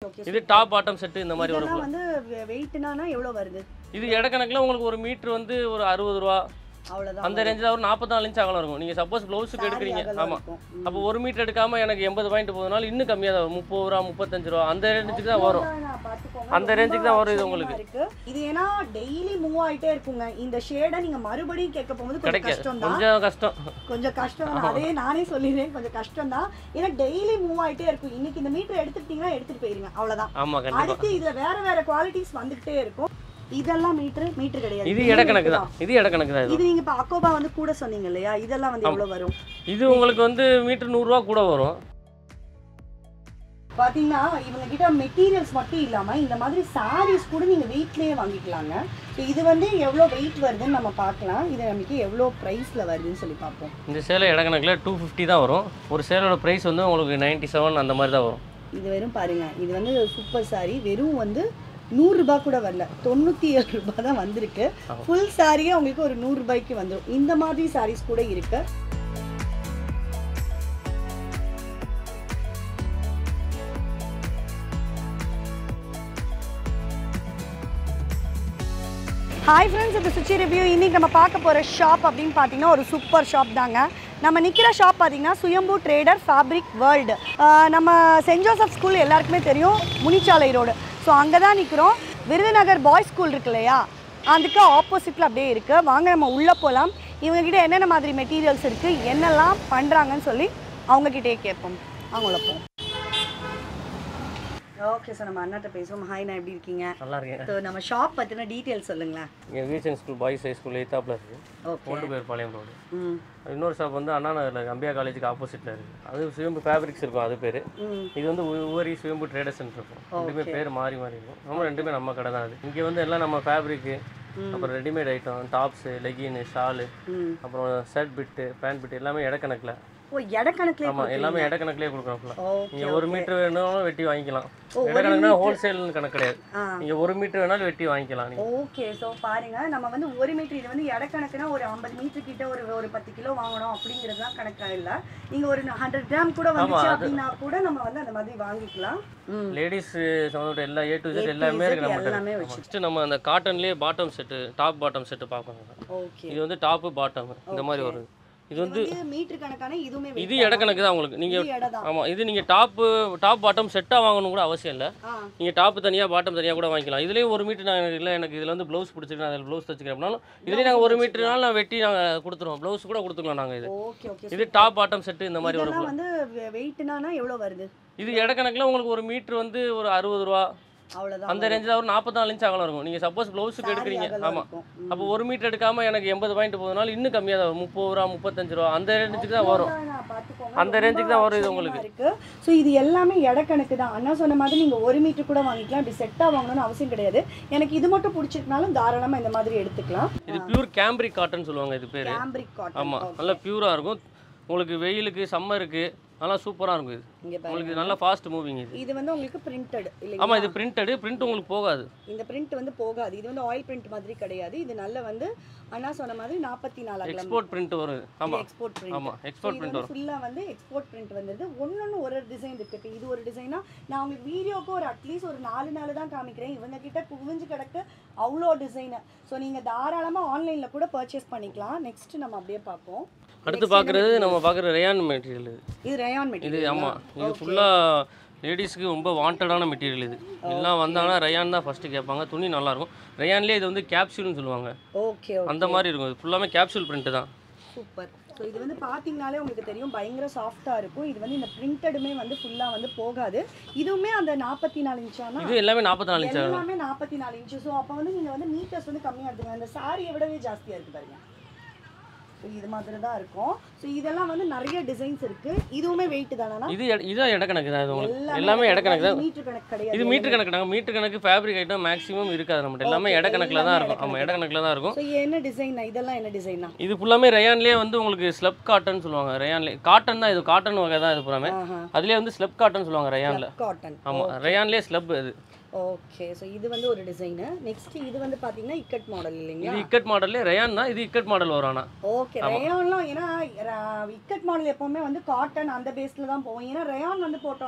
Okay இது top bottom set இந்த மாதிரி வரும் இதெல்லாம் வந்து வெயிட்னா எவ்வளோ வருது இது இடக்கணக்கில் உங்களுக்கு ஒரு மீட்ரு வந்து ஒரு அறுபது ரூபா அவ்வளோதான் அந்த ரேஞ்சில் ஒரு நாற்பத்தாலு இன்ச் அகலம் இருக்கும் நீங்கள் சப்போஸ் ப்ளவுஸுக்கு எடுக்கிறீங்க ஆமாம் அப்போ ஒரு மீட்டர் எடுக்காமல் எனக்கு எண்பது பாயிண்ட் போகுதுனால இன்னும் கம்மியாக தான் வரும் முப்பது ரூபா முப்பத்தஞ்சு ரூபா அந்த ரேஞ்சுக்கு தான் வரும் அந்த ரேஞ்சுக்கு தான் வரும் இது உங்களுக்கு. இருக்கு இது ஏன்னா டெய்லி மூவ் ஆயிட்டே இருக்குங்க இந்த ஷேடை நீங்க மறுபடியும் கேட்க போகும்போது கொஞ்சம் கிடைக்காது கஷ்டம் தான் கொஞ்சம் கஷ்டம் கொஞ்சம் கஷ்டம் தான் அதே நானே சொல்லிடுறேன் கொஞ்சம் கஷ்டம் தான் ஏன்னா டெய்லி மூவ் ஆயிட்டே இருக்கும் இன்னைக்கு இந்த மீட்டர் எடுத்துக்கிட்டீங்கன்னா எடுத்துட்டு போயிருங்க அவ்வளவுதான் ஆமாம் கண்டிப்பாக அடுத்து இதுல வேற வேற குவாலிட்டிஸ் வந்துகிட்டே இருக்கும் இதெல்லாம் மீட்டர் மீட்டர் கிடையாது இது இடக்கணக்கு தான் இது இடக்கணக்கு தான் இது இது நீங்க இப்ப அக்கோபா வந்து கூட சொன்னீங்க இல்லையா இதெல்லாம் வந்து எவ்வளவு வரும் இது உங்களுக்கு வந்து மீட்ரு நூறுரூவா கூட வரும் பாத்தீங்கன்னா இவங்க கிட்ட மெட்டீரியல்ஸ் மட்டும் இல்லாம இந்த மாதிரி சாரீஸ் கூட நீங்க வீட்லயே வாங்கிக்கலாங்க ஸோ இது வந்து எவ்வளோ வெயிட் வருதுன்னு நம்ம பார்க்கலாம் இது நமக்கு எவ்வளோ ப்ரைஸ்ல வருதுன்னு சொல்லி பார்ப்போம் இந்த சேலை இடக்கணக்கில் டூ ஃபிஃப்டி தான் வரும் ஒரு சேலோட ப்ரைஸ் வந்து உங்களுக்கு நைன்ட்டி செவன் அந்த மாதிரி தான் வரும் இது வெறும் பாருங்க இது வந்து சூப்பர் சாரி வெறும் வந்து நூறுரூபா கூட வரல தொண்ணூற்றி ஏழு ரூபாய் தான் வந்திருக்கு ஆமா. ஃபுல் சாரியே உங்களுக்கு ஒரு நூறு ரூபாய்க்கு வந்துடும் இந்த மாதிரி சாரீஸ் கூட இருக்கு ஹாய் ஃப்ரெண்ட்ஸ் இது சுச்சி ரிவ்யூ இன்னைக்கு நம்ம பார்க்க போகிற ஷாப் அப்படின்னு பார்த்தீங்கன்னா ஒரு சூப்பர் ஷாப் தாங்க நம்ம நிற்கிற ஷாப் பார்த்தீங்கன்னா சுயம்பு ட்ரேடர் ஃபேப்ரிக் வேர்ல்டு நம்ம சென்ட் ஜோசப் ஸ்கூல் எல்லாருக்குமே தெரியும் முனிச்சாலை ரோடு ஸோ அங்கே தான் நிற்கிறோம் விருதுநகர் பாய்ஸ் ஸ்கூல் இருக்கு இல்லையா அதுக்கு ஆப்போசிட்டில் அப்படியே இருக்குது வாங்க நம்ம உள்ளே போகலாம் இவங்ககிட்ட என்னென்ன மாதிரி மெட்டீரியல்ஸ் இருக்குது என்னெல்லாம் பண்ணுறாங்கன்னு சொல்லி அவங்கக்கிட்டே கேட்போம் அவங்க உள்ள போவோம் ஓகே சார் நம்ம அண்ணாட்ட பேசுவோம் ஹாய் நான் எப்படி இருக்கீங்க நல்லா இருக்கேன் ஸோ நம்ம ஷாப் பற்றின டீட்டெயில்ஸ் சொல்லுங்களேன் இங்கே VSN school boys high school எய்த்தாப்பில் இருக்குது ஓகே கொண்டு போய் பாளையம் ரோடு ம் இன்னொரு ஷாப் வந்து அண்ணா நகரில் அம்பியா காலேஜுக்கு ஆப்போசிட்டில் இருக்குது அது சுயம்பு ஃபேப்ரிக்ஸ் இருக்கும் அது பேர் ம் இது வந்து ஒவ்வொரு சுயம்பு ட்ரேடர்ஸ்னு இருக்கும் ரெண்டுமே பேர் மாறி மாறி இருக்கும் நம்ம ரெண்டுமே நம்ம கடை தான் அது இங்கே வந்து எல்லாம் நம்ம ஃபேப்ரிக்கு அப்புறம் readymade item tops leggings shawl ம் அப்புறம் ஷர்ட் பிட்டு பேண்ட் பிட்டு எல்லாமே இடக்கணக்கில் ஓ இடக்கணக்குலேயே ஆமாம் எல்லாமே இடக்கணக்கிலே கொடுக்குறோம் ஃபுல்லாக ஓகே நீங்கள் ஒரு மீட்டர் வேணாலும் வெட்டி வாங்கிக்கலாம் இடக்கணக்குனா ஹோல்சேல்னு கணக்கு கிடையாது ஆ நீங்கள் ஒரு மீட்டர் வேணாலும் வெட்டி வாங்கிக்கலாம் நீங்கள் ஓகே ஸோ பாருங்க நம்ம வந்து ஒரு மீட்டர் இது வந்து இடக்கணக்குனா ஒரு ஐம்பது மீட்டர் கிட்ட ஒரு ஒரு பத்து கிலோ வாங்கணும் அப்படிங்கிறது தான் கணக்கா இல்லை நீங்கள் ஒரு ஹண்ட்ரட் கிராம் கூட வந்துச்சு அப்படின்னா கூட நம்ம வந்து அந்த மாதிரி வாங்கிக்கலாம் ம் லேடிஸ் சம்மந்தப்பட்ட எல்லா A to A Z to எல்லாமே Z இருக்கு நம்ம எல்லாமே ஃபஸ்ட்டு நம்ம அந்த காட்டன்லேயே bottom set top bottom set பார்க்கணும் ஓகே இது வந்து டாப்பு பாட்டம் இந்த மாதிரி வரும் இது வந்து வந்து மீட்டர் கணக்கான இதுவுமே இது இடக்கணக்கு தான் உங்களுக்கு நீங்கள் இது இடம் தான் ஆமாம் இது நீங்கள் டாப்பு டாப் பாட்டம் செட்டாக வாங்கணும் கூட அவசியம் இல்லை ஆ நீங்கள் டாப்பு தனியாக பாட்டம் தனியாக கூட வாங்கிக்கலாம் இதுலேயும் ஒரு மீட்டர் நான் எனக்கு இல்லை எனக்கு இதில் வந்து ப்ளவுஸ் பிடிச்சிருக்கு நான் அதில் ப்ளவுஸ் தச்சுக்கிறேன் அப்படின்னாலும் இதுலேயும் நாங்கள் ஒரு மீட்டர்னாலும் நான் வெட்டி நாங்கள் கொடுத்துருவோம் ப்ளவுஸ் கூட கொடுத்துக்கலாம் நாங்கள் இது ஓகே ஓகே இது டாப் பாட்டம் செட்டு இந்த மாதிரி வரும் இதெல்லாம் வந்து வெயிட்னா எவ்வளோ வருது இது இடக்கணக்கில் உங்களுக்கு ஒரு மீட்ரு வந்து ஒரு அறுபது ரூபா அவ்வளோதான் அந்த ரேஞ்சில் ஒரு நாற்பத்தாலு இன்ச் அகலம் இருக்கும் நீங்கள் சப்போஸ் ப்ளவுஸுக்கு எடுக்கிறீங்க ஆமாம் அப்போ ஒரு மீட்டர் எடுக்காமல் எனக்கு எண்பது பாயிண்ட் போகுதுனால இன்னும் கம்மியாக தான் வரும் முப்பது ரூபா முப்பத்தஞ்சு ரூபா அந்த ரேஞ்சுக்கு தான் வரும் அந்த ரேஞ்சுக்கு தான் வரும் இது உங்களுக்கு இருக்கு ஸோ இது எல்லாமே இடக்கணக்கு தான் அண்ணா சொன்ன மாதிரி நீங்க ஒரு மீட்டர் கூட வாங்கிக்கலாம் இப்படி செட்டா வாங்கணும்னு அவசியம் கிடையாது எனக்கு இது மட்டும் பிடிச்சிருக்கனாலும் தாராளமா இந்த மாதிரி எடுத்துக்கலாம் இது பியூர் கேம்பிரிக் காட்டன் சொல்லுவாங்க இது பேர் கேம்பிரிக் காட்டன் ஆமாம் நல்லா பியூராக இருக்கும் உங்களுக்கு வெயிலுக்கு சம்மருக்கு நல்லா சூப்பராக இருக்கும் இது இங்க பாருங்க உங்களுக்கு நல்லா ஃபாஸ்ட் மூவிங் இது இது வந்து உங்களுக்கு பிரிண்டட் ஆமாம் இல்லைங்களா இது பிரிண்டடு பிரிண்ட் உங்களுக்கு போகாது இந்த பிரிண்ட் வந்து போகாது இது வந்து ஆயில் பிரிண்ட் மாதிரி கிடையாது இது நல்ல வந்து அண்ணா சொன்ன மாதிரி நாற்பத்தி நாலு அகலம் எக்ஸ்போர்ட் பிரிண்ட் வரும் ஆமாம் எக்ஸ்போர்ட் பிரிண்ட் ஆமாம் எக்ஸ்போர்ட் பிரிண்ட் வரும் ஃபுல்லாக வந்து எக்ஸ்போர்ட் பிரிண்ட் வந்துருது ஒன்னொன்று ஒரு டிசைன் இருக்கு இப்போ இது ஒரு டிசைனா நான் உங்களுக்கு வீடியோக்கு ஒரு அட்லீஸ்ட் ஒரு நாலு நாள் தான் காமிக்கிறேன் இவங்க கிட்ட குவிஞ்சு கிடக்கு அவ்வளோ டிசைனு ஸோ நீங்கள் தாராளமாக ஆன்லைனில் கூட பர்ச்சேஸ் பண்ணிக்கலாம் நெக்ஸ்ட் நம்ம அப்படியே பார்ப்போம் அடுத்து பார்க்குறது நம்ம பார்க்குற ரேயான் மெட்டீரியல் இது இது ரயான் இது மெட்டீரியல் ஆமாம் இது ஃபுல்லாக லேடிஸ்க்கு ரொம்ப வாண்டடான மெட்டீரியல் இது எல்லாம் வந்தாங்கன்னா ரயான் தான் ஃபஸ்ட்டு கேட்பாங்க துணி நல்லாயிருக்கும் ரயான்லேயே இது வந்து கேப்சூல்னு சொல்லுவாங்க ஓகே அந்த மாதிரி இருக்கும் இது ஃபுல்லாமே கேப்சூல் பிரிண்ட் தான் சூப்பர் ஸோ இது வந்து பார்த்தீங்கனாலே உங்களுக்கு தெரியும் பயங்கர சாஃப்டாக இருக்கும் இது வந்து இந்த பிரிண்டடுமே வந்து ஃபுல்லாக வந்து போகாது இதுவுமே அந்த நாற்பத்தி நாலு இன்ச்சானா இது எல்லாமே நாற்பத்தி நாலு இன்ச் எல்லாமே நாற்பத்தி நாலு இன்ச்சு ஸோ அப்போ வந்து நீங்கள் வந்து மீட்டர்ஸ் வந்து கம்மியாக எடுத்துங்க அந்த சாரியை விடவே ஜாஸ்தியாக இருக்குது பாருங்க So, இது மாதிரி தான் இருக்கும் ஸோ இதெல்லாம் வந்து நிறைய டிசைன்ஸ் இருக்கு இதுவுமே வெயிட் தானே இது எட- இதுதான் இடக்கணக்கு தான் இது உங்களுக்கு எல்லாமே இடக்கணக்கு தான் மீட்டர் கணக்கு கிடையாது இது மீட்டர் கணக்கு நாங்கள் மீட்டர் கணக்கு ஃபேப்ரிக் ஐட்டம் மேக்ஸிமம் இருக்காது நம்மகிட்ட எல்லாமே Okay, இடக்கணக்கில் தான் எல்லாமே இருக்கும் ஆமாம் இடக்கணக்கில் தான் இருக்கும் ஸோ என்ன டிசைன் இதெல்லாம் என்ன டிசைனா இது ஃபுல்லாமே ரயான்லேயே வந்து உங்களுக்கு ஸ்லப் காட்டன் சொல்லுவாங்க ரயான்லேயே காட்டன் தான் இது காட்டன் வகை தான் இது ஃபுல்லாமே ஆஹா அதுலேயே வந்து ஸ்லப் காட்டன் சொல்லுவாங்க ரயானில் காட்டன் ஆமாம் ரயான்லேயே ஸ்லப் இது ஓகே ஸோ இது வந்து ஒரு டிசைனு நெக்ஸ்ட் இது வந்து பார்த்தீங்கன்னா இக்கட் மாடல் இல்லைங்களா இது இக்கட் மாடல்லே ரயான் தான் இது இக்கட் மாடல் வரும் ஆனால் ஓகே ரேயான்லாம் ஏன்னா ர- இக்கட் மாடல் எப்பவுமே வந்து காட்டன் அந்த பேஸ்ல தான் போவோம் ஏன்னா ரேயான் வந்து போட்டோம்னா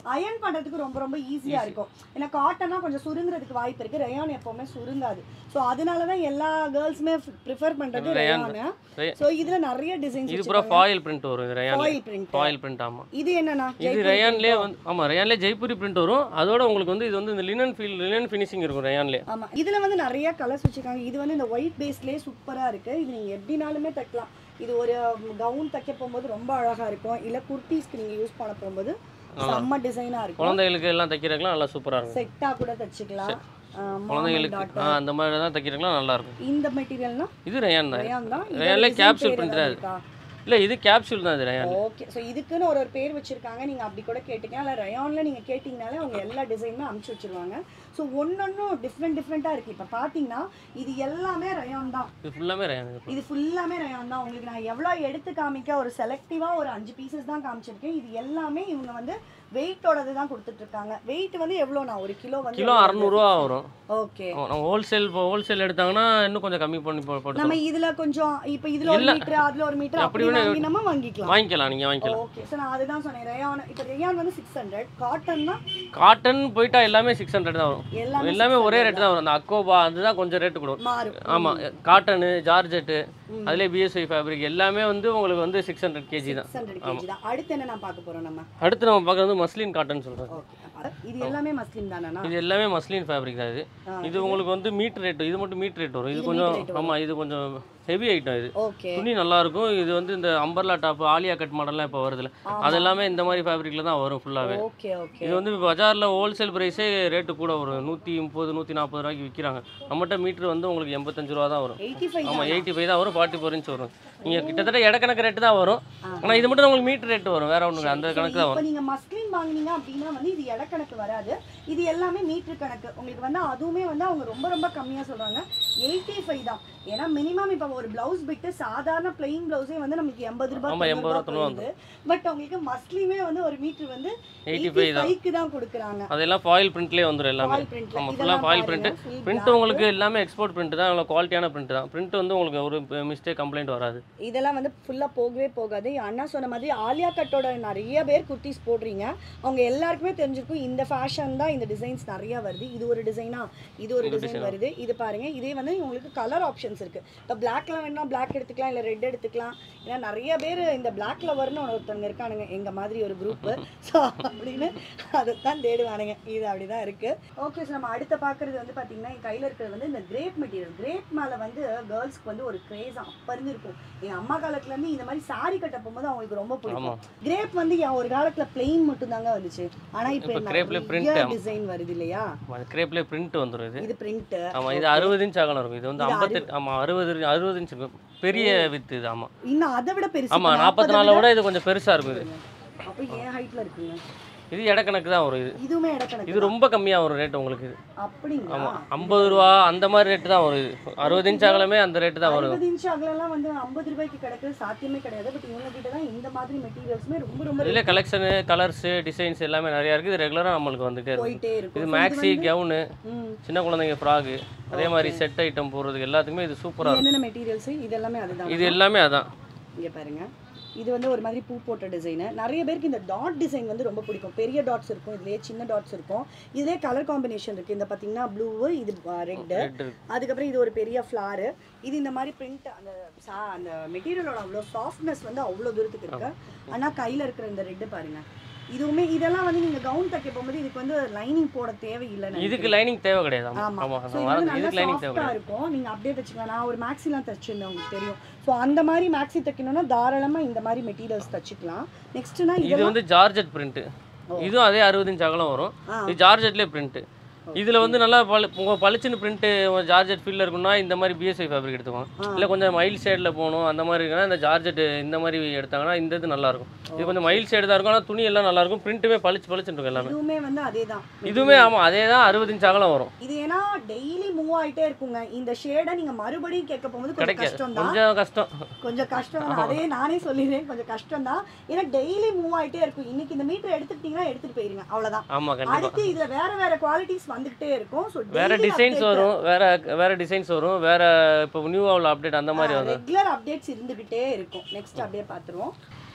அயன் பண்றதுக்கு ரொம்ப ரொம்ப ஈஸியா இருக்கும் ஏன்னா காட்டன்னா கொஞ்சம் சுருங்குறதுக்கு வாய்ப்பு இருக்கு ரயான் எப்பவுமே சுருங்காது ஸோ அதனால தான் எல்லா கேர்ள்ஸுமே ப்ரிஃபர் பண்றது Rayon ரயான் Rayon. ஸோ இதுல நிறைய டிசைன்ஸ் இது பூரா ஃபாயில் பிரிண்ட் வரும் இது rayon foil print foil print ஆமாம் இது என்னன்னா இது ரயான்லேயே வந்து ஆமாம் ரயான்லேயே ஜெய்ப்பூரி பிரிண்ட் வரும் அதோட உங்களுக்கு வந்து இது வந்து இந்த லினன் ஃபீல் லினன் ஃபினிஷிங் இருக்கும் ரயான்லேயே ஆமா இதுல வந்து நிறைய கலர்ஸ் வச்சிருக்காங்க இது வந்து இந்த ஒயிட் பேஸ்லயே சூப்பரா இருக்கு இது நீங்க எப்படினாலுமே தைக்கலாம் இது ஒரு கவுன் தைக்க போகும்போது ரொம்ப அழகா இருக்கும் இல்ல குர்த்திஸ்க்கு நீங்க யூஸ் பண்ண போகும்போது செம்ம டிசைனா இருக்கும் குழந்தைகளுக்கு எல்லாம் தைக்கிறதுக்குலாம் நல்லா சூப்பராக இருக்கும் செட்டா கூட தச்சுக்கலாம் குழந்தைகளுக்கு ஆ அந்த மாதிரி தான் தைக்கிறதுக்குலாம் நல்லா இருக்கும் இந்த மெட்டீரியல்னா இது ரயான் தான் ரயான் தான் ரயான்ல capsule print தான் இது. இல்லை இது கேப்சூல் தான் இது ரயான் ஓகே ஸோ இதுக்குன்னு ஒரு ஒரு பேர் வச்சிருக்காங்க நீங்க அப்படி கூட கேட்டுக்கலாம் இல்லை ரயான்ல நீங்க கேட்டிங்கனாலே அவங்க எல்லா டிசைனுமே அனுப்பிச்சு வச்சிருவாங்க ஸோ ஒன்னொன்னும் டிஃப்ரெண்ட் டிஃப்ரெண்ட்டாக இருக்கு இப்போ பார்த்தீங்கன்னா இது எல்லாமே ரயான் தான் இது ஃபுல்லாமே ரயான் இது இது ஃபுல்லாமே ரயான் தான் உங்களுக்கு நான் எவ்வளோ எடுத்து காமிக்க ஒரு செலக்டிவாக ஒரு அஞ்சு பீசஸ் தான் காமிச்சிருக்கேன் இது எல்லாமே இவங்க வந்து வெயிட்டோடது தான் கொடுத்துட்டு இருக்காங்க வெயிட் வந்து எவ்வளோண்ணா ஒரு கிலோ வந்து கிலோ அறநூறுவா வரும் ஓகே ஆமா, நம்ம ஹோல்சேல் இப்போ ஹோல்சேல் எடுத்தாங்கன்னா இன்னும் கொஞ்சம் கம்மி பண்ணி போ- போட்டு நம்ம இதுல கொஞ்சம் இப்போ இதுல ஒரு இல்ல. மீட்டர் அதுல ஒரு மீட்டர் அப்படி அப்படி வேணா வாங்கி நம்ம வாங்கிக்கலாம் வாங்கிக்கலாம் நீங்கள் வாங்கிக்கலாம் ஓகே ஸோ நான் அதுதான் சொன்னேன் ரயான் இப்போ ரயான் வந்து சிக்ஸ் ஹண்ட்ரட் காட்டன்னா காட்டன் போயிட்டா எல்லாமே சிக்ஸ் ஹண்ட்ரட் தான் வரும் எல்லாமே எல்லாமே ஒரே ரேட் தான் வரும் அந்த அக்கோபா அதுதான் கொஞ்சம் ரேட்டு கொடுக்கும் மாறும் ஆமாம் காட்டனு ஜார்ஜெட்டு அதுலேயே பிஎஸ்ஐ ஃபேப்ரிக் எல்லாமே வந்து உங்களுக்கு வந்து சிக்ஸ் ஹண்ட்ரட் கேஜி தான் சிக்ஸ் ஹண்ட்ரட் கேஜி தான் அடுத்து என்ன நான் பார்க்க போறோம் நம்ம அடுத்து நம்ம பார்க்குறது மஸ்லின் காட்டன் சொல்கிறேன் ஓகே இது எல்லாமே மஸ்லிம் தானேண்ணா இது எல்லாமே மஸ்லின் ஃபேப்ரிக் தான் இது ஆ, இது உங்களுக்கு வந்து மீட்டர் ரேட் இது மட்டும் மீட்டர் ரேட் வரும் இது கொஞ்சம் ஆமாம் இது கொஞ்சம் ஹெவி ஐட்டம் இது ஓகே துணி நல்லா இருக்கும் இது வந்து இந்த அம்பர்லா டாப் ஆலியா கட் மாடல்லாம் இப்போ வருதுல அது எல்லாமே இந்த மாதிரி ஃபேப்ரிக்கில் தான் வரும் ஃபுல்லாகவே ஓகே ஓகே இது வந்து பஜாரில் ஹோல்சேல் ப்ரைஸே ரேட்டு கூட வரும் நூற்றி முப்பது நூற்றி நாற்பது ரூபாய்க்கு விற்கிறாங்க நம்மகிட்ட மீட்ரு வந்து உங்களுக்கு எண்பத்தஞ்சு ரூபா தான் வரும் எயிட்டி ஃபைவ் ஆமாம் எயிட்டி ஃபைவ் தான் வரும் ஃபார்ட்டி ஃபோர் இன்ச் வரும் நீங்கள் கிட்டத்தட்ட இடக்கணக்கு ரேட்டு தான் வரும் ஆனால் இது மட்டும் உங்களுக்கு மீட்டர் ரேட்டு வரும் வேற ஒன்று அந்த கணக்கு தான் இப்போ வரும் நீங்க மஸ்லின் வாங்குனீங்க அப்படின்னா வந்து இது இடக்கணக்கு வராது இது எல்லாமே மீட்டர் கணக்கு உங்களுக்கு வந்து அதுவுமே வந்து அவங்க ரொம்ப ரொம்ப கம்மியா சொல்றாங்க எயிட்டி ஃபைவ் தான் ஏன்னா மினிமம் இப்போ ஒரு பிளவுஸ் பிட்டு சாதாரண பிளெயின் பிளவுஸே வந்து நமக்கு எண்பது ரூபாய் ஆமா, எண்பது ரூபா, தொண்ணூறு வந்து பட் உங்களுக்கு மஸ்லிமே வந்து ஒரு மீட்டர் வந்து எயிட்டி எயிட்டி ஃபைவ் தான் ஃபைவ்க்கு தான் கொடுக்குறாங்க அதெல்லாம் ஃபாயில் பிரிண்ட்லேயே வந்துடும் எல்லாமே ஃபாயில் பிரிண்ட்ல ஆமாம் ஃபுல்லாக ஃபாயில் பிரிண்ட் பிரிண்ட் உங்களுக்கு எல்லாமே எக்ஸ்போர்ட் பிரிண்ட் தான் நல்லா குவாலிட்டியான பிரிண்ட் தான் பிரிண்ட் வந்து உங்களுக்கு ஒரு மிஸ்டேக் கம்ப்ளைண்ட் வராது இதெல்லாம் வந்து ஃபுல்லாக போகவே போகாது அண்ணா சொன்ன மாதிரி ஆலியா கட்டோட நிறைய பேர் குர்த்திஸ் போடுறீங்க அவங்க எல்லாருக்குமே தெரிஞ்சிருக்கும் இந்த ஃபேஷன் தான் இந்த டிசைன்ஸ் நிறைய வருது இது ஒரு டிசைனா இது ஒரு டிசைன் வருது இது பாருங்க இதே வந்து உங்களுக்கு கலர் ஆப்ஷன்ஸ் இருக்கு இப்போ பிளாக்ல வேணா பிளாக் எடுத்துக்கலாம் இல்லை ரெட் எடுத்துக்கலாம் ஏன்னா நிறைய பேர் இந்த பிளாக் லவர்னு ஒருத்தவங்க இருக்கானுங்க எங்க மாதிரி ஒரு குரூப் ஸோ அப்படின்னு அதை தான் தேடுவானுங்க இது அப்படிதான் இருக்கு ஓகே சார் நம்ம அடுத்த பார்க்கறது வந்து பார்த்தீங்கன்னா என் கையில் இருக்கிறது வந்து இந்த கிரேப் மெட்டீரியல் கிரேப் மேலே வந்து கேர்ள்ஸ்க்கு வந்து ஒரு கிரேஸ் அப்போ இருந்து இருக்கும் என் அம்மா காலத்துல இருந்து இந்த மாதிரி saree கட்ட போகும்போது அவங்களுக்கு ரொம்ப பிடிக்கும் கிரேப் வந்து என் ஒரு காலத்துல பிளெயின் மட்டும் தாங்க வந்துச்சு ஆனா இப்போ இப்ப grape ல print, நிறைய ஆமா. டிசைன் வருது இல்லையா கிரேப்லேயே பிரிண்ட் வந்துடும் இது இது பிரிண்ட் ஆமாம் இது அறுபது இன்ச் அகலம் இருக்கும் இது வந்து இது ஐம்பத்தெட்டு ஆமாம் அறுபது அறுபது இன்ச் இருக்கும் பெரிய வித்து இது ஆமாம் இன்னும் அதை விட பெருசு ஆமாம் நாற்பத்தி நாலில் விட இது கொஞ்சம் பெருசாக இருக்கும் இது அப்போ என் ஹைட்ல இருக்குங்க இது இடக்கணக்கு தான் வரும் இது இதுவுமே இடக்கணக்கு இது ரொம்ப கம்மியாக வரும் ரேட் உங்களுக்கு இது அப்படிங்களா ஆமாம் ஐம்பது ரூபா அந்த மாதிரி ரேட்டு தான் வரும் இது அறுபது இன்ச் அகலமே அந்த ரேட்டு தான் வரும் அறுபது இன்ச் அகலெல்லாம் வந்து ஐம்பது ரூபாய்க்கு கிடைக்கிறது சாத்தியமே கிடையாது பட் இவங்க கிட்ட தான் இந்த மாதிரி மெட்டீரியல்ஸுமே ரொம்ப ரொம்ப இதில் கலெக்ஷனு கலர்ஸு டிசைன்ஸ் எல்லாமே நிறையா இருக்குது இது ரெகுலராக நம்மளுக்கு வந்துகிட்டே இருக்கும் போயிட்டே இருக்கும் இது So மேக்ஸி கவுனு ம். சின்ன குழந்தைங்க ஃப்ராகு அதே மாதிரி செட் ஐட்டம் போடுறதுக்கு எல்லாத்துக்குமே இது சூப்பராக இது இருக்கும் என்னென்ன மெட்டீரியல்ஸ் இது எல்லாமே அதுதான் இது எல்லாமே அதான் இங்க பாருங்க இது வந்து ஒரு மாதிரி பூ போட்ட டிசைனு நிறைய பேருக்கு இந்த டாட் டிசைன் வந்து ரொம்ப பிடிக்கும் பெரிய டாட்ஸ் இருக்கும் இதுலயே சின்ன டாட்ஸ் இருக்கும் இதுலயே கலர் காம்பினேஷன் இருக்கு இந்த பாத்தீங்கன்னா ப்ளூ இது ரெட்டு ரெட் அதுக்கப்புறம் இது ஒரு பெரிய ஃப்ளாரு இது இந்த மாதிரி பிரிண்ட் அந்த சா- அந்த மெட்டீரியலோட அவ்வளோ சாஃப்ட்னஸ் வந்து அவ்வளோ தூரத்துக்கு இருக்கு ஆனா கையில இருக்கிற இந்த ரெட்டு பாருங்க இதுவுமே இதெல்லாம் வந்து நீங்க கவுன் தைக்க போகும்போது இதுக்கு வந்து லைனிங் போட தேவையில்லை இதுக்கு லைனிங் தேவை கிடையாது ஆமா. ஆமாம் ஆமாம் ஸோ இது வந்து வரது நல்லா இதுக்கு லைனிங் தேவை சாஃப்டா கிடையாது இருக்கும் நீங்க அப்படியே தச்சுக்கலாம் நான் ஒரு மேக்ஸிலாம் தச்சிருந்தேன் உங்களுக்கு தெரியும் ஸோ அந்த மாதிரி மேக்ஸி தைக்கணும்னா தாராளமா இந்த மாதிரி மெட்டீரியல்ஸ் தச்சுக்கலாம் நெக்ஸ்ட்னா இது இது வந்து ஜார்ஜெட் பிரிண்ட்டு இதுவும் அதே அறுபது இன்ச் அகலம் வரும் ஆ. இது ஜார்ஜெட்லேயே பிரிண்ட்டு இதில் வந்து நல்லா பளு உங்கள் பளிச்சுன்னு பிரிண்ட்டு ஜார்ஜெட் ஃபீல்டில் இருக்குன்னா இந்த மாதிரி பிஎஸ்ஐ ஃபேப்ரிக் எடுத்துக்கோங்க இல்லை கொஞ்சம் மைல் ஷேடில் போகணும் அந்த மாதிரி இருக்குன்னா இந்த ஜார்ஜெட் இந்த மாதிரி எடுத்தாங்கன்னா இந்த இது நல்லா இருக்கும் இது கொஞ்சம் மைல் ஷேடு தான் இருக்கும் ஆனால் துணி எல்லாம் நல்லா இருக்கும் பிரிண்ட்டுமே பளிச்சு பளிச்சுன்னு இருக்கும் எல்லாமே இதுவுமே வந்து அதே தான் இதுவுமே ஆமாம் அதே தான் அறுபது இன்ச் அகலம் வரும் இது ஏன்னா டெய்லி மூவ் ஆயிட்டே இருக்குங்க இந்த ஷேடை நீங்க மறுபடியும் கேட்க போகும்போது கொஞ்சம் கிடைக்காது கஷ்டம் தான் கொஞ்சம் கஷ்டம் கொஞ்சம் கஷ்டம் தான் அதே நானே சொல்லிடுறேன் கொஞ்சம் கஷ்டம் தான் ஏன்னா டெய்லி மூவ் ஆயிட்டே இருக்கும் இன்னைக்கு இந்த மீட்டர் எடுத்துக்கிட்டீங்கன்னா எடுத்துட்டு போயிருங்க அவ்வளவுதான் ஆமாம் கண்டிப்பாக அடுத்து இதுல வேற வேற குவாலிட்டிஸ் வந்துகிட்டே இருக்கும் ஸோ வேற டிசைன்ஸ் வரும் வேற வேற டிசைன்ஸ் வரும் வேற இப்போ நியூ அப்டேட் அந்த மாதிரி வரும் ரெகுலர் அப்டேட்ஸ் இருந்துகிட்டே இருக்கும் நெக்ஸ்ட் அப்படியே பார்த்துருவோம்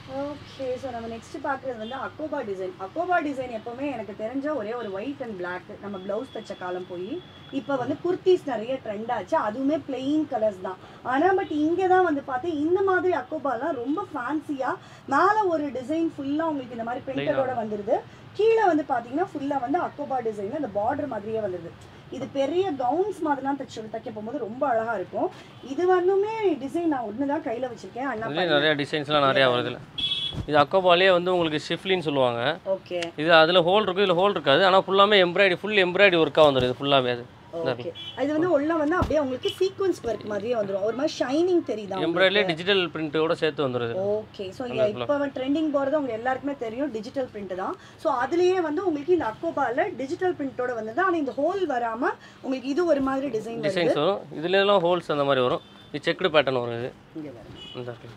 ஓகே ஸோ நம்ம நெக்ஸ்ட் பார்க்குறது வந்து அக்கோபா டிசைன் அக்கோபா டிசைன் எப்பவுமே எனக்கு தெரிஞ்ச ஒரே ஒரு ஒயிட் அண்ட் Black நம்ம ப்ளவுஸ் தச்ச காலம் போய் இப்போ வந்து குர்த்திஸ் நிறைய ட்ரெண்ட் ஆச்சு அதுவுமே பிளெயின் கலர்ஸ் தான் ஆனால் பட் இங்கே தான் வந்து பார்த்தா இந்த மாதிரி அக்கோபாலாம் ரொம்ப ஃபேன்சியாக மேலே ஒரு டிசைன் ஃபுல்லாக உங்களுக்கு இந்த மாதிரி பெயிண்டரோட வந்துடுது கீழே வந்து பார்த்தீங்கன்னா ஃபுல்லாக வந்து அக்கோபா டிசைன் அந்த பார்டர் மாதிரியே வந்துடுது இது பெரிய கவுன்ஸ் மாதிரிலாம் தைச்சு தைக்க போகும்போது ரொம்ப அழகா இருக்கும் இது வந்துமே டிசைன் நான் ஒன்று தான் கையில் வச்சிருக்கேன் அண்ணா இதுலேயே நிறையா டிசைன்ஸ்லாம் நிறையா வருது இதுல. இது அக்கோபாலே வந்து உங்களுக்கு ஷிஃப்லின்னு சொல்லுவாங்க ஓகே இது அதில் ஹோல் இருக்கும் இதில் ஹோல் இருக்காது ஆனால் ஃபுல்லாமே எம்ப்ராய்டி ஃபுல் எம்ப்ராய்டி ஒர்க்காக வந்துடும் இது ஃபுல்லாமே அது ஓகே இது வந்து உள்ள வந்து அப்படியே உங்களுக்கு சீக்வன்ஸ் ஒர்க் மாதிரியே வந்துரும் ஒரு மாதிரி ஷைனிங் தெரியுதா எம்ப்ராய்டிலே டிஜிட்டல் பிரிண்ட்டோட சேர்த்து வந்துடுது ஓகே ஸோ இப்போ ட்ரெண்டிங் போகிறது உங்க எல்லாருக்குமே தெரியும் டிஜிட்டல் பிரிண்ட் தான் ஸோ அதுலயே வந்து உங்களுக்கு இந்த அக்கோபால டிஜிட்டல் பிரிண்டோட வந்தது ஆனால் இந்த ஹோல் வராம உங்களுக்கு இது ஒரு மாதிரி டிசைன் வருது டிசைன்ஸ் வரும் இதுலலாம் ஹோல்ஸ் அந்த மாதிரி வரும் இது செக்குடு பேட்டர்ன் வரும் இது இங்க பாருங்க. இந்த இருக்கு.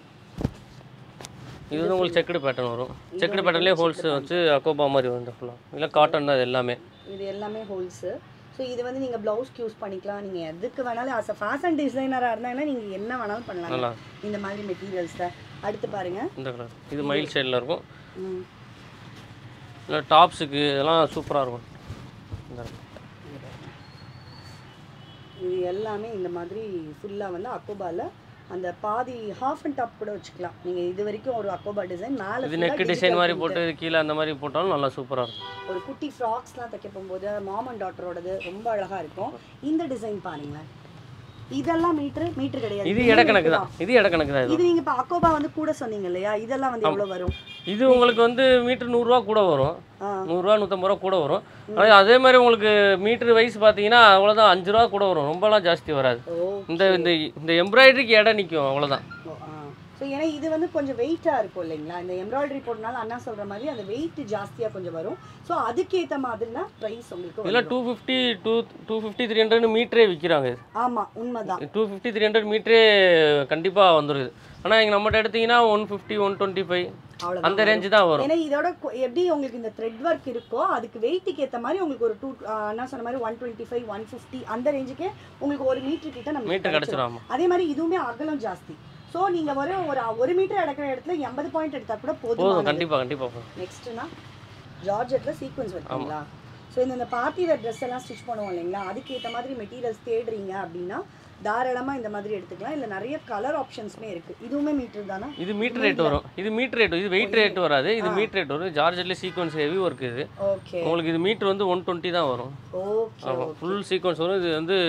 இது வந்து உங்களுக்கு செக்குடு பேட்டர்ன் வரும் செக்குடு பேட்டர்லேயே ஹோல்ஸ் வச்சு அக்கோபா மாதிரி வரும் ஃபுல்லாக இல்லை காட்டன் தான் இது எல்லாமே இது எல்லாமே ஹோல்ஸு ஸோ இது வந்து நீங்கள் ப்ளவுஸ்க்கு யூஸ் பண்ணிக்கலாம் நீங்கள் எதுக்கு வேணாலும் ஆஸ் அ ஃபேஷன் டிசைனராக இருந்தாங்கன்னா நீங்கள் என்ன வேணாலும் பண்ணலாம் நல்லா இந்த மாதிரி மெட்டீரியல்ஸை அடுத்து பாருங்க இந்த கலர் இது மயில் ஷேடில் இருக்கும் ம் இல்லை டாப்ஸுக்கு இதெல்லாம் சூப்பராக இருக்கும் இந்த இருக்கு. இது எல்லாமே இந்த மாதிரி ஃபுல்லாக வந்து அக்கோபால அந்த பாதி ஹாஃப் அண்ட் டாப் கூட வச்சுக்கலாம் நீங்கள் இது வரைக்கும் ஒரு அக்கோபா டிசைன் மேலே இது நெக் டிசைன் மாதிரி போட்டு கீழே அந்த மாதிரி போட்டாலும் நல்லா சூப்பராக இருக்கும் ஒரு குட்டி ஃப்ராக்ஸ்லாம் தைக்க போகும்போது மாம் அண்ட் டாட்டரோடது ரொம்ப அழகாக இருக்கும் இந்த டிசைன் பாருங்களேன் இதெல்லாம் மீட்ரு மீட்ரு கிடையாது இது இடக்கணக்கு தான் இது இடக்கணக்கு தான் இது இது நீங்கள் இப்போ அக்கோபா வந்து கூட சொன்னீங்க இல்லையா இதெல்லாம் வந்து எவ்வளோ வரும் இது உங்களுக்கு வந்து மீட்ரு நூறுரூவா கூட வரும் ஆ நூறுரூவா நூற்றம்பது ரூபா கூட வரும் ஆனால் அதே மாதிரி உங்களுக்கு மீட்ரு வைஸ் பார்த்தீங்கன்னா அவ்வளோதான் அஞ்சு ரூபா கூட வரும் ரொம்பலாம் ஜாஸ்தி வராது ஓ இந்த இந்த இந்த எம்ப்ராய்டரிக்கு இடம் நிற்கும் அவ்வளோதான் ஸோ ஏன்னா இது வந்து கொஞ்சம் வெயிட்டாக இருக்கும் இல்லைங்களா இந்த எம்ப்ராய்டரி போட்டனால அண்ணா சொல்கிற மாதிரி அந்த வெயிட் ஜாஸ்தியாக கொஞ்சம் வரும் ஸோ அதுக்கேற்ற மாதிரினா ப்ரைஸ் உங்களுக்கு இதில் two fifty two two fifty three hundred மீட்டரே விற்கிறாங்க இது ஆமாம் உண்மைதான் டூ ஃபிஃப்டி த்ரீ ஹண்ட்ரட் மீட்டரே கண்டிப்பாக வந்துடுது ஆனால் இங்கே நம்மகிட்ட எடுத்தீங்கன்னா one fifty one twenty five அவ்வளோதான் அந்த ரேஞ்சு தான் வரும் ஏன்னா இதோட கொ- எப்படி உங்களுக்கு இந்த த்ரெட் ஒர்க் இருக்கோ அதுக்கு வெயிட்டுக்கு ஏற்ற மாதிரி உங்களுக்கு ஒரு டூ என்ன சொன்ன மாதிரி one twenty five one fifty அந்த ரேஞ்சுக்கே உங்களுக்கு ஒரு மீட்டர் கிட்ட நம்ம மீட்டர் கிடச்சிரும் ஆமாம் அதே மாதிரி இதுவுமே அகலம் ஜாஸ்தி ஸோ நீங்கள் ஒரு ஒரு ஒரு மீட்டர் எடுக்கிற இடத்துல எண்பது பாயிண்ட் எடுத்தா கூட போதும் போதும் கண்டிப்பாக கண்டிப்பாக போதும் நெக்ஸ்ட்னா ஜார்ஜெட்டில் சீக்வன்ஸ் வைப்பீங்களா ஸோ இந்த இந்த பார்ட்டி வேர் ட்ரெஸ் எல்லாம் ஸ்டிச் பண்ணுவோம் இல்லைங்களா அதுக்கேற்ற மாதிரி மெட்டீரியல்ஸ் தேடுறீங்க அப்படின்னா தாராளமாக இந்த மாதிரி எடுத்துக்கலாம் இல்லை நிறைய கலர் ஆப்ஷன்ஸுமே இருக்குது இதுவுமே மீட்டர் தானே இது மீட்டர் ரேட் வரும் இது மீட்டர் ரேட் இது வெயிட் ரேட் வராது இது மீட்டர் ரேட் வரும் ஜார்ஜெட்லேயே சீக்வன்ஸ் ஹெவி ஒர்க் இது ஓகே உங்களுக்கு இது மீட்டர் வந்து ஒன் டுவெண்ட்டி தான் வரும் ஓகே ஆமாம் ஃபுல் சீக்வன்ஸ் வரும் இது வந்து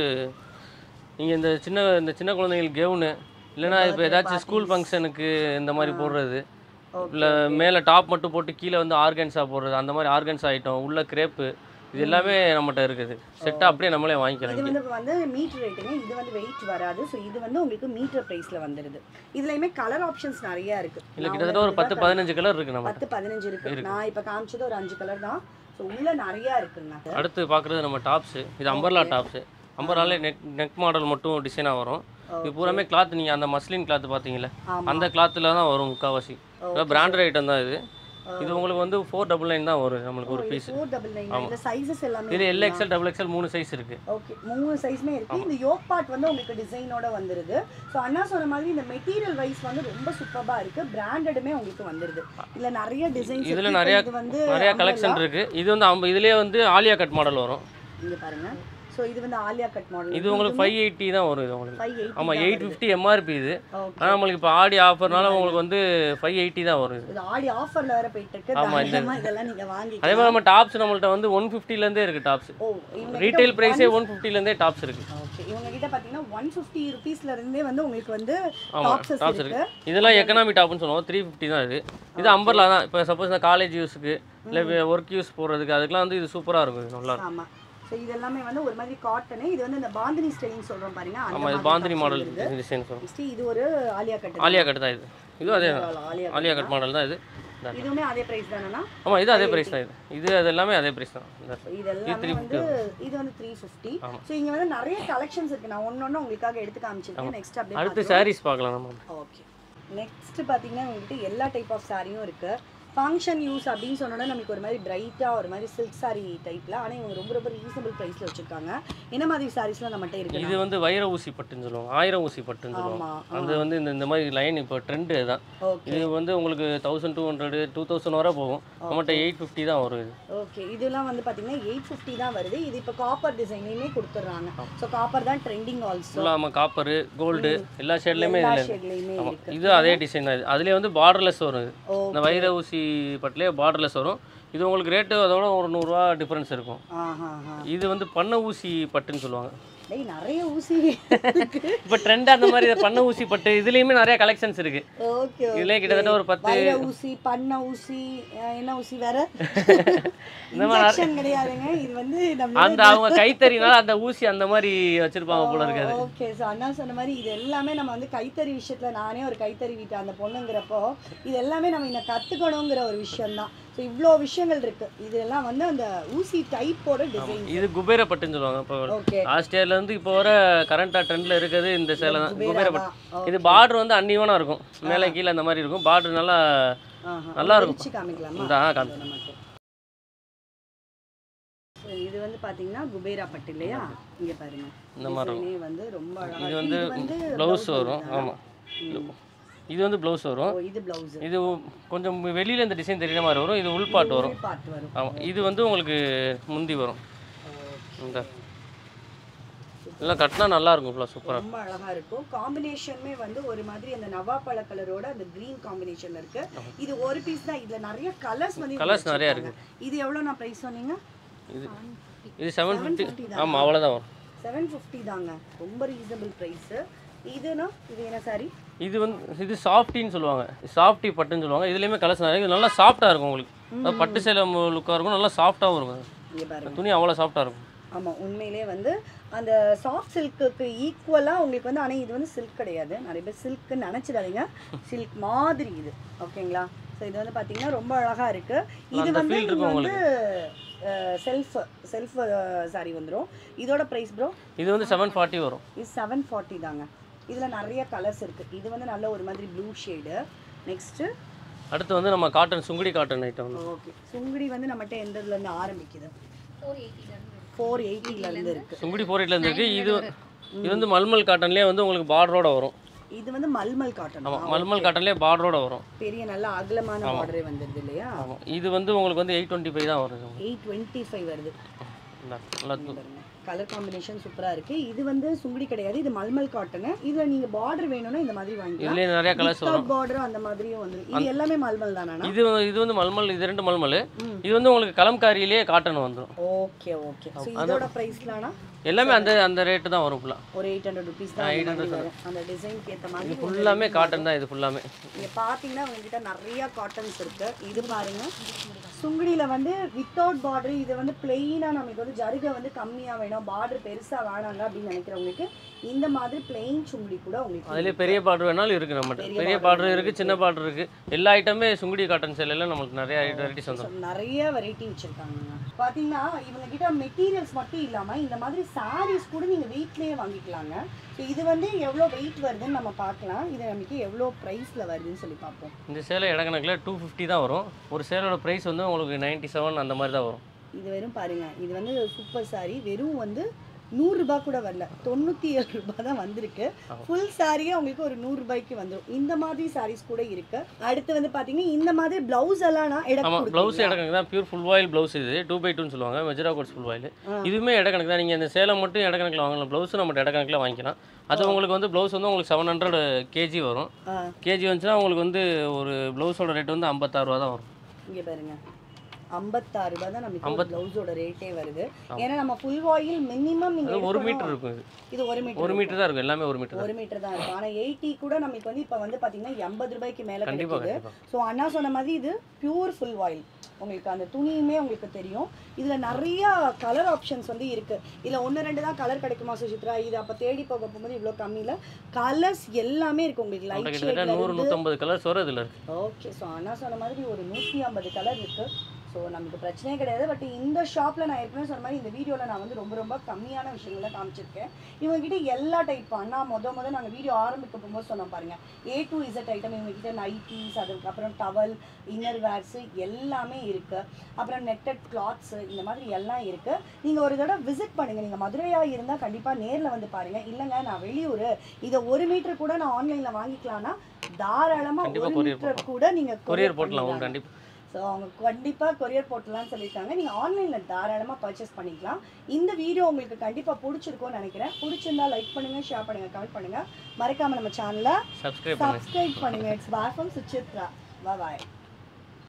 நீங்கள் இந்த சின்ன இந்த சின்ன குழந்தைங்களுக்கு கெவுனு இல்லைன்னா இப்போ ஏதாச்சும் ஸ்கூல் ஃபங்க்ஷனுக்கு இந்த மாதிரி போடுறது இல்லை மேலே டாப் மட்டும் போட்டு கீழே வந்து ஆர்கன்ஸா போடுறது அந்த மாதிரி ஆர்கன்ஸ் ஐட்டம் உள்ள கிரேப்பு இது எல்லாமே நம்மகிட்ட இருக்குது செட்டாக அப்படியே நம்மளே வாங்கிக்கிறோம் இது வந்து வந்து மீட்டர் ரேட்டுங்க இது வந்து வெயிட் வராது ஸோ இது வந்து உங்களுக்கு மீட்டர் ப்ரைஸில் வந்துடுது இதுலையுமே கலர் ஆப்ஷன்ஸ் நிறைய இருக்குது இல்லை கிட்டத்தட்ட ஒரு பத்து பதினஞ்சு கலர் இருக்குது நம்ம பத்து பதினஞ்சு இருக்கு நான் இப்போ காமிச்சது ஒரு அஞ்சு கலர் தான் ஸோ உள்ள நிறையா இருக்குங்க அடுத்து பார்க்குறது நம்ம டாப்ஸு இது அம்பர்லா டாப்ஸு அம்பர்லாலே நெக் நெக் மாடல் மட்டும் டிசைனாக வரும் இது பூராமே கிளாத் நீங்கள் அந்த மஸ்லின் கிளாத் பார்த்தீங்களே ஆமா. அந்த கிளாத்தில் தான் வரும் முக்கால்வாசி பிராண்டட் ஐட்டம் தான் இது இது உங்களுக்கு வந்து ஃபோர் டபுள் நைன் தான் வரும் நம்மளுக்கு ஒரு பீஸ் ஃபோர் டபுள் நைன் இந்த சைஸஸ் எல்லாமே இதில் எல் எக்ஸ்எல் டபுள் எக்ஸ்எல் மூணு சைஸ் இருக்குது ஓகே மூணு சைஸ்மே இருக்கு இந்த யோக் பார்ட் வந்து உங்களுக்கு டிசைனோட வந்துருது ஸோ அண்ணா சொன்ன மாதிரி இந்த மெட்டீரியல் வைஸ் வந்து ரொம்ப சூப்பராக இருக்கு பிராண்டடுமே உங்களுக்கு வந்துருது இதுல நிறைய டிசைன்ஸ் இதுல நிறைய- இது வந்து நிறையா கலெக்ஷன் இருக்குது இது வந்து அம்ப இதுலேயே வந்து ஆலியா கட் மாடல் வரும் இங்க பாருங்க ஸோ இது வந்து ஆலியா கட் மாடல் இது உங்களுக்கு ஃபைவ் எயிட்டி தான் வரும் இது உங்களுக்கு ஃபைவ் எயிட் ஆமாம் எயிட் ஃபிஃப்டி எம்ஆர்பி இது ஓகே ஆனால் நம்மளுக்கு இப்போ ஆடி ஆஃபர்னால உங்களுக்கு வந்து ஃபைவ் எயிட்டி தான் வரும் இது இது ஆடி ஆஃபர்ல வேற போயிட்டு இருக்கு ஆமா, இந்த- தாராளமா இதெல்லாம் நீங்க வாங்கி அதே மாதிரி நம்ம டாப்ஸ் நம்மள்ட்ட வந்து ஒன் ஃபிஃப்டிலேருந்தே இருக்குது டாப்ஸ் ஓ இவங்க ரீட்டைல் ப்ரைஸே ஒன் ஃபிஃப்டிலேருந்தே டாப்ஸ் இருக்குது ஓகே இவங்க கிட்ட பாத்தீங்கன்னா ஒன் ஃபிஃப்டி ருபீஸ்ல இருந்தே வந்து உங்களுக்கு வந்து ஆமாம் டாப்ஸஸ் டாப்ஸ் இருக்கு இருக்கு இதெல்லாம் எக்கனாமி டாப்னு சொல்லுவோம் த்ரீ ஃபிஃப்டி தான் இது இது அம்பர்லா தான் இப்போ சப்போஸ் இந்த காலேஜ் யூஸுக்கு இல்லை ஒர்க் யூஸ் போடுறதுக்கு அதுக்கெல்லாம் வந்து இது சூப்பராக இருக்கும் இது நல்லா இருக்கும் ஆமா ஸோ இது எல்லாமே வந்து ஒரு மாதிரி காட்டனு இது வந்து இந்த பாந்தினி ஸ்டைலிங் சொல்றோம் பாருங்க அந்த ஆமாம் இது மாதிரி பாந்தினி tops மாடல் வருது. டிசைன் சொல்லுவோம் Next இது ஒரு ஆலியா கட் ஆலியா கட் தான் இது இதுவும் அதே தான் ஆலியா ஆலியா கட் மாடல் தான் இது இந்த- இதுவுமே அதே பிரைஸ் தானேண்ணா ஆமாம் இது அதே ப்ரைஸ் தான் இது இது அது எல்லாமே அதே ப்ரைஸ் தான் இந்த- இது எல்லாமே வந்து இது வந்து த்ரீ ஃபிஃப்டி ஸோ இங்க வந்து நிறைய கலெக்ஷன்ஸ் இருக்கு நான் ஒன்று ஒன்று உங்களுக்காக எடுத்து காமிச்சிருக்கேன் நெக்ஸ்ட் அப்படியே அடுத்து சாரீஸ் பார்க்கலாம் நம்ம ஓகே நெக்ஸ்ட் பார்த்தீங்கன்னா உங்ககிட்ட எல்லா டைப் ஆஃப் சாரியும் இருக்கு ஃபங்க்ஷன் யூஸ் அப்படின்னு சொன்னோன்னா நமக்கு ஒரு மாதிரி பிரைட்டாக ஒரு மாதிரி சில்க் சாரி டைப்பில் ஆனால் இவங்க ரொம்ப ரொம்ப ரீசனபிள் ப்ரைஸில் வச்சுருக்காங்க என்ன மாதிரி சாரீஸ்லாம் நம்மகிட்ட இருக்கு இது வந்து வைர ஊசி பட்டுன்னு சொல்லுவாங்க ஆயிரம் ஊசி பட்டுன்னு சொல்லுவாங்க ஆமாம் அது வந்து இந்த இந்த மாதிரி லைன் இப்போ ட்ரெண்டு தான் ஓகே இது வந்து உங்களுக்கு thousand two hundred two thousand வரை போகும் நம்மகிட்ட எயிட் ஃபிஃப்டி தான் வரும் இது ஓகே இதெல்லாம் வந்து பார்த்தீங்கன்னா எயிட் ஃபிஃப்டி தான் வருது இது இப்போ காப்பர் டிசைன்லையுமே கொடுத்துட்றாங்க ஸோ காப்பர் தான் ட்ரெண்டிங் ஆல்சோ ஃபுல்லாக நம்ம காப்பரு கோல்டு எல்லா ஷேட்லேயுமே எல்லா இதில் ஷேட்லையுமே ஆமாம் இருக்கு இது அதே டிசைன் தான் இது அதுலேயே வந்து பார்டர்லெஸ் வரும் இது ஓ இந்த வைர ஊசி பட்டிலே பார்டர்லெஸ் வரும் இது உங்களுக்கு ரேட்டு அதோட ஒரு நூறுரூவா டிஃப்ரென்ஸ் இருக்கும் ஆஹா ஆஹா இது வந்து பண்ண ஊசி பட்டுன்னு சொல்லுவாங்க டேய் நிறைய ஊசி இப்போ ட்ரெண்ட் அந்த மாதிரி இந்த பண்ண ஊசி பட்டு இதுலேயுமே நிறைய கலெக்ஷன்ஸ் இருக்கு ஓகே இதுலேயே கிட்டத்தட்ட ஒரு பத்து வைர ஊசி பண்ண ஊசி அஹ் என்ன ஊசி வேற இந்த மாதிரி இன்ஜெக்ஷன் கிடையாதுங்க இது வந்து நம்ம அந்த அவங்க கைத்தறினால அந்த ஊசி அந்த மாதிரி வச்சிருப்பாங்க போல இருக்காது ஓகே ஸோ அண்ணா சொன்ன மாதிரி இது எல்லாமே நம்ம வந்து கைத்தறி விஷயத்துல நானே ஒரு கைத்தறி வீட்டு அந்த பொண்ணுங்கிறப்போ இது எல்லாமே நம்ம இன்னும் கத்துக்கணுங்கிற ஒரு விஷயம் தான் ஸோ இவ்வளோ விஷயங்கள் இருக்கு இதெல்லாம் வந்து அந்த ஊசி டைப்போட டிசைன் இது குபேர பட்டுன்னு சொல்லுவாங்க இப்போ ஓகே லாஸ்ட் இயர்ல இருந்து இப்போ வர கரண்டா ட்ரெண்ட்ல இருக்குது இந்த சேலை தான் குபேர பட்டு தான் இது பார்டர் வந்து அன்னிவனா இருக்கும் மேலே கீழே அந்த மாதிரி இருக்கும் பார்டர் நல்லா நல்லா இருக்கும். பிரிச்சு காமிக்கலாமா இந்த ஆ, காமி. அது நமக்கு. So, இது வந்து பாத்தீங்கன்னா குபேரா பட்டு இல்லையா இங்க பாருங்க இந்த மாதிரி டிசைனே வந்து ரொம்ப அழகா இது இருக்கு. வந்து இது வந்து ப்ளவுஸ் blouse வரும் வருதா? ஆமாம் ம். இது வந்து ப்ளவுஸ் வரும் ஓ இது பிளவுஸ் இது கொஞ்சம் வெளியில இந்த டிசைன் தெரியுற மாதிரி வரும் இது உள்பாட்டு வரும் பார்ட் வரும் ஆமாம் இது வந்து உங்களுக்கு முந்தி வரும் இந்த எல்லாம் கட்டினா நல்லா இருக்கும் ஃபுல்லாக சூப்பராக ரொம்ப அழகா இருக்கும் காம்பினேஷனுமே வந்து ஒரு மாதிரி அந்த நவா பழ கலரோட அந்த கிரீன் காம்பினேஷன்ல இருக்கு இது ஒரு பீஸ் தான் இதுல நிறைய கலர்ஸ் வந்து இதுல Colours நிறைய வச்சிருக்காங்க. இது எவ்வளவு நான் பிரைஸ் சொன்னீங்க இது இது செவன் ஃபிஃப்டி 750 தான். ஆமாம் அவ்வளோதான் வரும் செவன் ஃபிஃப்டி தாங்க ரொம்ப ரீசனபிள் ப்ரைஸ் இதுனா இது என்ன சாரி இது வந்து இது சாஃப்டின்னு சொல்லுவாங்க சாஃப்டி பட்டுன்னு சொல்லுவாங்க இதுலேயுமே கலர்ஸ் நிறைய இது நல்லா சாஃப்டாக இருக்கும் உங்களுக்கு அதாவது பட்டு சேலை லுக்காக இருக்கும் நல்லா சாஃப்டாகவும் இருக்கும் இங்க பாருங்க துணி அவ்வளோ சாஃப்டாக இருக்கும் ஆமாம் உண்மையிலே வந்து அந்த சாஃப்ட் சில்க்குக்கு ஈக்குவலாக உங்களுக்கு வந்து ஆனால் இது வந்து சில்க் கிடையாது நிறைய பேர் சில்க்குன்னு நினச்சிடாதீங்க சில்க் மாதிரி இது ஓகேங்களா ஸோ இது வந்து பார்த்தீங்கன்னா ரொம்ப அழகாக இருக்குது இது அந்த வந்து feel இது இருக்கும் வந்து செல்ஃப் செல்ஃப் சாரி வந்துடும் இதோட ப்ரைஸ் ப்ரோ இது வந்து செவன் ஃபார்ட்டி வரும் இது செவன் ஃபார்ட்டி தாங்க இதில் நிறைய கலர்ஸ் இருக்குது இது வந்து நல்ல ஒரு மாதிரி ப்ளூ ஷேடு நெக்ஸ்ட்டு அடுத்து வந்து நம்ம காட்டன் சுங்குடி காட்டன் ஐட்டம் வந்து ஓகே சுங்குடி வந்து நம்மகிட்ட எந்த இதுலேருந்து ஆரம்பிக்குது ஃபோர் எயிட்டிலேருந்து இருக்குது சுங்குடி ஃபோர் எயிட்லேருந்து இருக்குது இது இது வந்து மல்மல் காட்டன்லேயே வந்து உங்களுக்கு பார்டரோட வரும் இது வந்து மல்மல் காட்டன் ஆமாம் மல்மல் காட்டன்லேயே பார்டரோட வரும் பெரிய நல்ல அகலமான பார்டரே வந்துடுது இல்லையா ஆமாம் இது வந்து உங்களுக்கு வந்து எயிட் டுவெண்ட்டி ஃபைவ் தான் வரும் எயிட் டுவெண்ட்டி ஃபைவ் வருது இந்தா, நல்லா தூ- கலர் காம்பினேஷன் சூப்பராக இருக்கு இது வந்து சுங்குடி கிடையாது இது மல்மல் காட்டனு இதுல நீங்க பார்டர் வேணும்னா இந்த மாதிரி வாங்கிக்கலாம் இதுலேயே நிறைய கலர்ஸ் வரும் பார்டர் அந்த மாதிரியும் வந்து இது எல்லாமே மல்மல் தானா இது வந்து- இது வந்து மல்மல் இது ரெண்டு மல்மல் ம். இது வந்து உங்களுக்கு கலம்காரியிலேயே காட்டன் வந்துடும் ஓகே ஓகே ஸோ இதோட ப்ரைஸ்லானா எல்லாமே அந்த அந்த ரேட்டு தான் வரும் ஃபுல்லாக ஒரு எயிட் ஹண்ட்ரட் ருபீஸ் தான் அந்த மாதிரி வரும் அந்த டிசைனுக்கு ஏற்ற மாதிரி ஃபுல்லாமே காட்டன் தான் இது ஃபுல்லாமே நீங்க பாத்தீங்கன்னா உங்ககிட்ட நிறைய காட்டன்ஸ் இருக்கு இது பாருங்க சுங்குடியில வந்து வித்தவுட் பார்டர் இது வந்து பிளெயினா நமக்கு வந்து ஜருகை வந்து கம்மியா வேணும் பார்டர் பெருசா வேணாங்க அப்படின்னு நினைக்கிறவங்களுக்கு இந்த மாதிரி பிளெயின் சுங்குடி கூட உங்களுக்கு அதுலேயே பெரிய பார்டர் வேணாலும் இருக்குது நம்மகிட்ட பெரிய பார்டர் இருக்குது சின்ன பார்டர் இருக்குது எல்லா ஐட்டமே சுங்குடி காட்டன் சேலையில் நம்மளுக்கு நிறைய வெரைட்டிஸ் வந்துடும் நிறைய வெரைட்டி வச்சிருக்காங்க பாத்தீங்கன்னா இவங்க கிட்ட மெட்டீரியல்ஸ் மட்டும் இல்லாம இந்த மாதிரி சாரீஸ் கூட நீங்க வீட்லயே வாங்கிக்கலாங்க ஸோ இது வந்து எவ்வளோ வெயிட் வருதுன்னு நம்ம பார்க்கலாம் இது நமக்கு எவ்வளோ ப்ரைஸ்ல வருதுன்னு சொல்லி பார்ப்போம் இந்த சேலை இடக்கணக்கில் டூ ஃபிஃப்டி தான் வரும் ஒரு சேலோட ப்ரைஸ் வந்து உங்களுக்கு நைன்ட்டி செவன் அந்த மாதிரி தான் வரும் இது வெறும் பாருங்க இது வந்து சூப்பர் சாரி வெறும் வந்து நூறுரூபா கூட வரல தொண்ணூற்றி ஏழு ரூபாய் தான் வந்திருக்கு ஃபுல் சாரியே உங்களுக்கு ஒரு நூறு ரூபாய்க்கு வந்துடும் இந்த மாதிரி சாரீஸ் கூட இருக்கு அடுத்து வந்து பார்த்தீங்கன்னா இந்த மாதிரி பிளவுஸ் எல்லாம் நான் ஆமாம் எடுத்து ப்ளவுஸ் இடக்கணக்கு தான் பியூர் ஃபுல் ஆயில் ப்ளவுஸ் இது டூ பை டூன்னு சொல்லுவாங்க மெஜரா கோட்ஸ் ஃபுல் ஆயில் ஆ. இதுவுமே இடக்கணக்கு தான் நீங்கள் இந்த சேலை மட்டும் இடக்கணக்கில் வாங்கலாம் ப்ளவுஸும் நம்ம இடக்கணக்கில் வாங்கிக்கலாம் அது உங்களுக்கு வந்து ப்ளவுஸ் வந்து உங்களுக்கு செவன் ஹண்ட்ரட் கேஜி வரும் கேஜி வந்துச்சுன்னா உங்களுக்கு வந்து ஒரு ப்ளவுஸோட ரேட் வந்து ஐம்பத்தாறு ரூபா தான் வரும் இங்கே பாருங்க ஐம்பத்தாறு ரூபாய் தான் நமக்கு பிளவுஸோட ரேட்டே வருது ஏன்னா நம்ம ஃபுல் ஆயில் மினிமம் அது நீங்கள் ஒரு மீட்டர் இருக்கும் இது இது ஒரு மீட்டர் ஒரு மீட்டர் தான் இருக்கும் எல்லாமே ஒரு மீட்டர் தான் ஒரு மீட்டர் தான் இருக்கும் ஆனால் எயிட்டி கூட நமக்கு வந்து இப்போ வந்து பார்த்தீங்கன்னா எண்பது ரூபாய்க்கு மேலே கண்டிப்பாக கிடைக்குது கண்டிப்பாக ஸோ அண்ணா சொன்ன மாதிரி இது பியூர் ஃபுல் ஆயில் உங்களுக்கு அந்த துணியுமே உங்களுக்கு தெரியும் இதில் நிறைய கலர் ஆப்ஷன்ஸ் வந்து இருக்கு இதில் ஒன்று ரெண்டு தான் கலர் கிடைக்குமா சுசித்ரா இது அப்போ தேடி போக போகும்போது இவ்வளோ கம்மியில் கலர்ஸ் எல்லாமே இருக்கு உங்களுக்கு நம்மகிட்ட லைட் கிட்டத்தட்ட நூறு நூற்றம்பது கலர்ஸ் வரும் இதில் இருக்குது ஓகே ஸோ அண்ணா சொன்ன மாதிரி ஒரு நூற்றி ஐம்பது கலர் இருக்கு ஸோ நமக்கு பிரச்சனையே கிடையாது பட் இந்த ஷாப்பில் நான் ஏற்கனவே சொன்ன மாதிரி இந்த வீடியோவில் நான் வந்து ரொம்ப ரொம்ப கம்மியான விஷயங்களை காமிச்சிருக்கேன் இவங்ககிட்ட எல்லா டைப் நான் மொத முத நாங்கள் வீடியோ ஆரம்பிக்க போகும்போது சொன்னோம் பாருங்க ஏ டு இசட் ஐட்டம் இவங்ககிட்ட நைட்டிஸ் அதுக்கப்புறம் டவல் இன்னர் வேர்ஸு எல்லாமே இருக்குது அப்புறம் நெட்டட் கிளாத்ஸு இந்த மாதிரி எல்லாம் இருக்குது நீங்கள் ஒரு தடவை விசிட் பண்ணுங்கள் நீங்கள் மதுரையாக இருந்தால் கண்டிப்பாக நேரில் வந்து பாருங்கள் இல்லைங்க நான் வெளியூர் இதை ஒரு மீட்டர் கூட நான் ஆன்லைனில் வாங்கிக்கலாம்னா தாராளமாக கண்டிப்பா ஒரு courier மீட்டர் கூட நீங்கள் கொரியர் போட்டலாம் உங்களுக்கு கண்டிப்பாக ஸோ அவங்க கண்டிப்பாக கொரியர் போட்டலாம்னு சொல்லியிருக்காங்க நீங்கள் ஆன்லைனில் தாராளமாக பர்ச்சேஸ் பண்ணிக்கலாம் இந்த வீடியோ உங்களுக்கு கண்டிப்பாக பிடிச்சிருக்கும்னு நினைக்கிறேன் பிடிச்சிருந்தா லைக் பண்ணுங்கள் ஷேர் பண்ணுங்கள் கமெண்ட் பண்ணுங்கள் மறக்காமல் நம்ம சேனலை சப்ஸ்கிரைப் பண்ணுங்கள் சப்ஸ்கிரைப் பண்ணுங்கள் it's bye from Suchitra bye